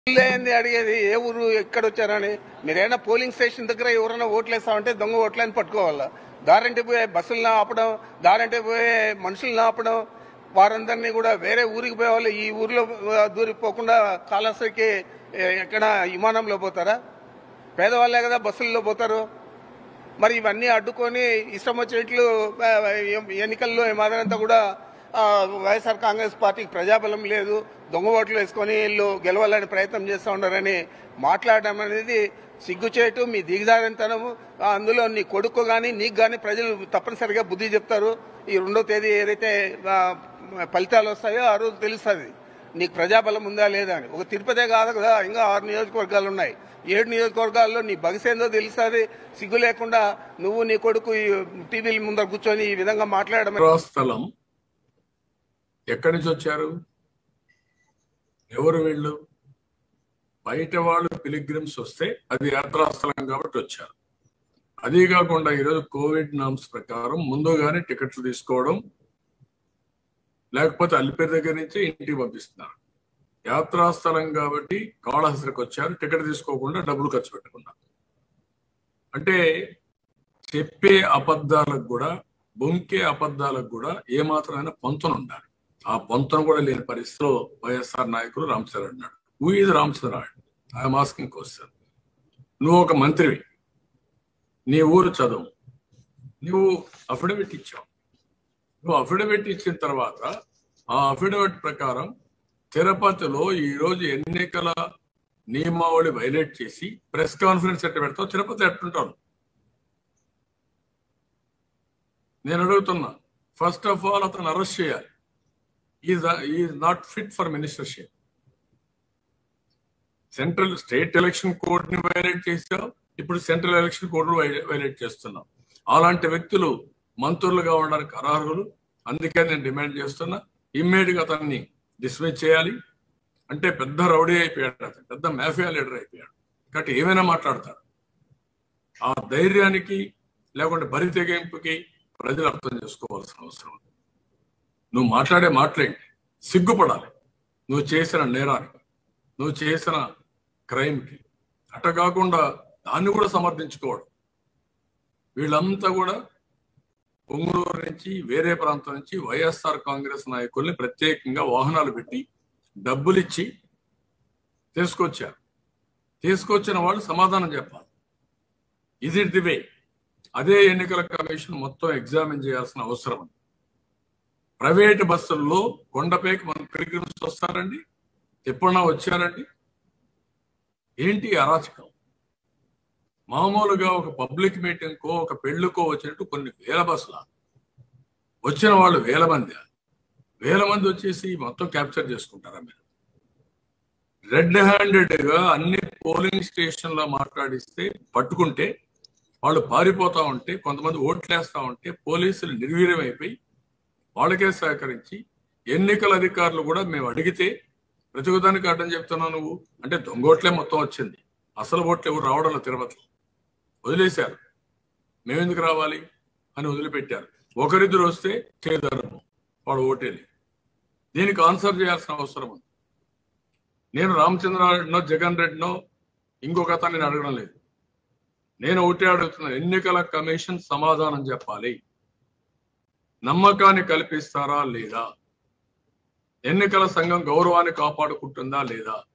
ఏంది అడిగేది ఏ ఊరు ఎక్కడ వచ్చారని మీరైనా పోలింగ్ స్టేషన్ దగ్గర ఎవరైనా ఓట్లేస్తామంటే దొంగ ఓట్లని పట్టుకోవాలా దారంటే పోయే బస్సులను ఆపడం దారంటే పోయే మనుషులను ఆపడం వారందరినీ కూడా వేరే ఊరికి పోయే వాళ్ళు ఈ ఊర్లో ఆ, దూరిపోకుండా కాళహస్తికి ఏ, ఎక్కడ విమానంలో పోతారా పేదవాళ్ళే కదా బస్సుల్లో పోతారు మరి ఇవన్నీ అడ్డుకొని ఇష్టం వచ్చినట్లు ఆ, ఎం- ఎన్నికల్లో మాదిరంతా కూడా ఆ, వైఎస్ఆర్ కాంగ్రెస్ పార్టీకి ప్రజాబలం లేదు దొంగ ఓట్లు వేసుకొని వీళ్ళు గెలవాలని ప్రయత్నం చేస్తూ ఉన్నారని మాట్లాడడం అనేది సిగ్గుచేటు మీ దిగజారింతనము ఆ, అందులో నీ కొడుకు కానీ నీకు కానీ ప్రజలు తప్పనిసరిగా బుద్ధి చెప్తారు ఈ రెండో తేదీ ఏదైతే ఆ, ఫలితాలు వస్తాయో ఆ రోజు తెలుస్తుంది నీకు ప్రజాబలం ఉందా లేదా అని ఒక తిరుపతే కాదు కదా ఇంకా ఆరు నియోజకవర్గాలు ఉన్నాయి ఏడు నియోజకవర్గాల్లో నీ బగసేందో తెలుస్తుంది సిగ్గు లేకుండా నువ్వు నీ కొడుకు ఈ టీవీల ముందర కూర్చొని ఈ విధంగా మాట్లాడడం స్థలం ఎక్కడి నుంచి వచ్చారు ఎవరు వీళ్ళు బయట వాళ్ళు పిలిగ్రిమ్స్ వస్తే అది యాత్రాస్థలం కాబట్టి వచ్చారు అదే కాకుండా ఈరోజు కోవిడ్ నామ్స్ ప్రకారం ముందుగానే టికెట్లు తీసుకోవడం లేకపోతే అల్లిపేరు దగ్గర నుంచి ఇంటికి పంపిస్తున్నారు యాత్రాస్థలం కాబట్టి కాళహస్తికి వచ్చారు టికెట్ తీసుకోకుండా డబ్బులు ఖర్చు పెట్టుకున్నారు అంటే చెప్పే అబద్ధాలకు కూడా బొంకే అబద్ధాలకు కూడా ఏమాత్రమైన పొంతన ఉండాలి ఆ పొంతన కూడా లేని పరిస్థితిలో వైఎస్ఆర్ నాయకులు రామచంద్ర అన్నాడు హూ ఇది రామచంద్ర ఐఎమ్ ఆస్కింగ్ క్వశ్చన్ నువ్వు ఒక మంత్రివి నీ ఊరు చదువు నువ్వు అఫిడవిట్ ఇచ్చావు నువ్వు అఫిడవిట్ ఇచ్చిన తర్వాత ఆ అఫిడవిట్ ప్రకారం తిరుపతిలో ఈ రోజు ఎన్నికల నియమావళి వైలేట్ చేసి ప్రెస్ కాన్ఫరెన్స్ ఎట్ట పెడతావు తిరుపతి ఎట్టుంటావు నేను అడుగుతున్నా ఫస్ట్ ఆఫ్ ఆల్ అతను అరెస్ట్ చేయాలి is not fit for ministership central state election code ని వైలేట్ చేసావు ఇప్పుడు సెంట్రల్ ఎలక్షన్ కోడ్ వైలేట్ చేస్తున్నాం అలాంటి వ్యక్తులు మంత్రులుగా ఉండడానికి అర్హులు అందుకే నేను డిమాండ్ చేస్తున్నా ఇమ్మీడియట్ గా అతన్ని డిస్మిస్ చేయాలి అంటే పెద్ద రౌడీ అయిపోయాడు అతను పెద్ద మాఫియా లీడర్ అయిపోయాడు కాబట్టి ఏమైనా మాట్లాడతాడు ఆ ధైర్యానికి లేకుంటే బరి తెగింపుకి ప్రజలు అర్థం చేసుకోవాల్సిన అవసరం ఉంది నువ్వు మాట్లాడే మాటలేంటి సిగ్గుపడాలి నువ్వు చేసిన నేరానికి నువ్వు చేసిన క్రైమ్కి అట్ట కాకుండా దాన్ని కూడా సమర్థించుకోవడం వీళ్ళంతా కూడా పొంగులూరు నుంచి వేరే ప్రాంతం నుంచి వైఎస్ఆర్ కాంగ్రెస్ నాయకుల్ని ప్రత్యేకంగా వాహనాలు పెట్టి డబ్బులు ఇచ్చి తీసుకొచ్చారు తీసుకొచ్చిన వాళ్ళు సమాధానం చెప్పాలి ఇది ది వే అదే ఎన్నికల కమిషన్ మొత్తం ఎగ్జామిన్ చేయాల్సిన అవసరం ఉంది ప్రైవేట్ బస్సుల్లో కొండపైకి మన పిలిగ్రిమ్స్ వస్తారండి ఎప్పుడన్నా వచ్చారండి ఏంటి అరాచకం మామూలుగా ఒక పబ్లిక్ మీటింగ్ కో ఒక పెళ్లికో వచ్చినట్టు కొన్ని వేల బస్సుల వచ్చిన వాళ్ళు వేల మంది వేల మంది వచ్చేసి మొత్తం క్యాప్చర్ చేసుకుంటారా మీరు రెడ్ హ్యాండెడ్ గా అన్ని పోలింగ్ స్టేషన్ లో మాట్లాడిస్తే పట్టుకుంటే వాళ్ళు పారిపోతా ఉంటే కొంతమంది ఓట్లేస్తా ఉంటే పోలీసులు నిర్వీర్యం అయిపోయి వాళ్ళకే సహకరించి ఎన్నికల అధికారులు కూడా మేము అడిగితే ప్రతి దానికి అడ్డం చెప్తున్నావు నువ్వు అంటే దొంగోట్లే మొత్తం వచ్చింది అసలు ఓట్లు ఎవరు రావడం లేదు తిరుపతిలో వదిలేశారు మేమెందుకు రావాలి అని వదిలిపెట్టారు ఒకరిద్దరు వస్తే చేదరము వాడు ఓటేది దీనికి ఆన్సర్ చేయాల్సిన అవసరం ఉంది నేను రామచంద్రారెడ్డినో జగన్ రెడ్డినో ఇంకొక అతను నేను అడగడం లేదు నేను ఒకటే అడుగుతున్నాను ఎన్నికల కమిషన్ సమాధానం చెప్పాలి నమ్మకాన్ని కల్పిస్తారా లేదా ఎన్నికల సంఘం గౌరవాన్ని కాపాడుకుంటుందా లేదా